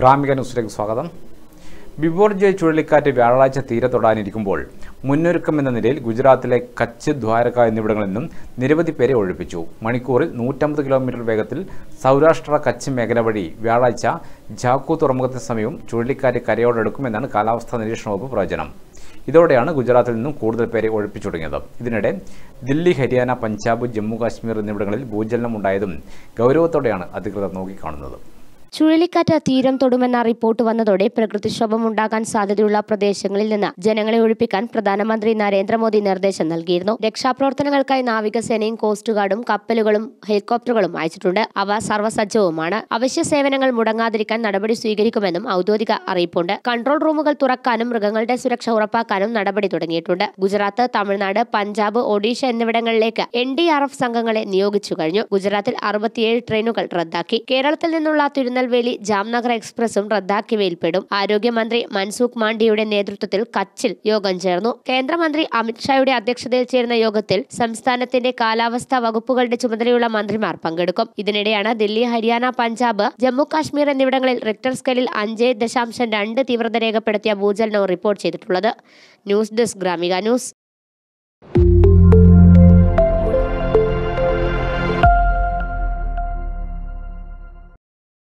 ഗ്രാമിക ന്യൂസിലേക്ക് സ്വാഗതം ബിബോർജോയ് ചുഴലിക്കാറ്റ് വ്യാഴാഴ്ച തീരെ തൊടാനിരിക്കുമ്പോൾ മുന്നൊരുക്കം എന്ന നിലയിൽ ഗുജറാത്തിലെ കച്ച് ദ്വാരക എന്നിവിടങ്ങളിൽ നിന്നും നിരവധി പേരെ ഒഴിപ്പിച്ചു മണിക്കൂറിൽ നൂറ്റമ്പത് കിലോമീറ്റർ വേഗത്തിൽ സൗരാഷ്ട്ര കച്ച് മേഖല വഴി വ്യാഴാഴ്ച ജാക്കു തുറമുഖത്തിന് സമീപം ചുഴലിക്കാറ്റ് കരയോടടുക്കുമെന്നാണ് കാലാവസ്ഥാ നിരീക്ഷണ വകുപ്പ് പ്രവചനം ഇതോടെയാണ് ഗുജറാത്തിൽ നിന്നും കൂടുതൽ പേരെ ഒഴിപ്പിച്ചു തുടങ്ങിയത് ഇതിനിടെ ദില്ലി ഹരിയാന പഞ്ചാബ് ജമ്മു കാശ്മീർ എന്നിവിടങ്ങളിൽ ഭൂചലനം ഉണ്ടായതും ഗൗരവത്തോടെയാണ് അധികൃതർ നോക്കിക്കാണുന്നത് ചുഴലിക്കാറ്റ് തീരം തൊടുമെന്ന റിപ്പോർട്ട് വന്നതോടെ പ്രകൃതിക്ഷോഭം ഉണ്ടാകാൻ സാധ്യതയുള്ള പ്രദേശങ്ങളിൽ നിന്ന് ജനങ്ങളെ ഒഴിപ്പിക്കാൻ പ്രധാനമന്ത്രി നരേന്ദ്രമോദി നിർദ്ദേശം നൽകിയിരുന്നു രക്ഷാപ്രവർത്തനങ്ങൾക്കായി നാവികസേനയും കോസ്റ്റ് ഗാർഡും കപ്പലുകളും ഹെലികോപ്റ്ററുകളും അയച്ചിട്ടുണ്ട് അവ സർവ്വസജ്ജവുമാണ് അവശ്യ സേവനങ്ങൾ മുടങ്ങാതിരിക്കാൻ നടപടി സ്വീകരിക്കുമെന്നും ഔദ്യോഗിക അറിയിപ്പുണ്ട് കൺട്രോൾ റൂമുകൾ തുറക്കാനും മൃഗങ്ങളുടെ സുരക്ഷ ഉറപ്പാക്കാനും നടപടി തുടങ്ങിയിട്ടുണ്ട് ഗുജറാത്ത് തമിഴ്നാട് പഞ്ചാബ് ഒഡീഷ എന്നിവിടങ്ങളിലേക്ക് എൻ ഡി ആർ എഫ് സംഘങ്ങളെ നിയോഗിച്ചു കഴിഞ്ഞു ഗുജറാത്തിൽ അറുപത്തിയേഴ് ട്രെയിനുകൾ റദ്ദാക്കി കേരളത്തിൽ നിന്നുള്ള തിരുനെൽവേലി ജാംനഗർ എക്സ്പ്രസും റദ്ദാക്കിയവയിൽപ്പെടും ആരോഗ്യമന്ത്രി മൻസൂഖ് മാണ്ഡിയുടെ നേതൃത്വത്തിൽ കച്ചിൽ യോഗം ചേർന്നു കേന്ദ്രമന്ത്രി അമിത്ഷായുടെ അധ്യക്ഷതയിൽ ചേരുന്ന യോഗത്തിൽ സംസ്ഥാനത്തിന്റെ കാലാവസ്ഥാ വകുപ്പുകളുടെ ചുമതലയുള്ള മന്ത്രിമാർ പങ്കെടുക്കും ഇതിനിടെയാണ് ദില്ലി ഹരിയാന പഞ്ചാബ് ജമ്മു കാശ്മീർ എന്നിവിടങ്ങളിൽ റിക്ടർ സ്കെയിലിൽ അഞ്ച് ദശാംശം രണ്ട് തീവ്രത രേഖപ്പെടുത്തിയ ഭൂചലനവും റിപ്പോർട്ട് ചെയ്തിട്ടുള്ളത് ന്യൂസ് ഡെസ്ക് ഗ്രാമിക ന്യൂസ്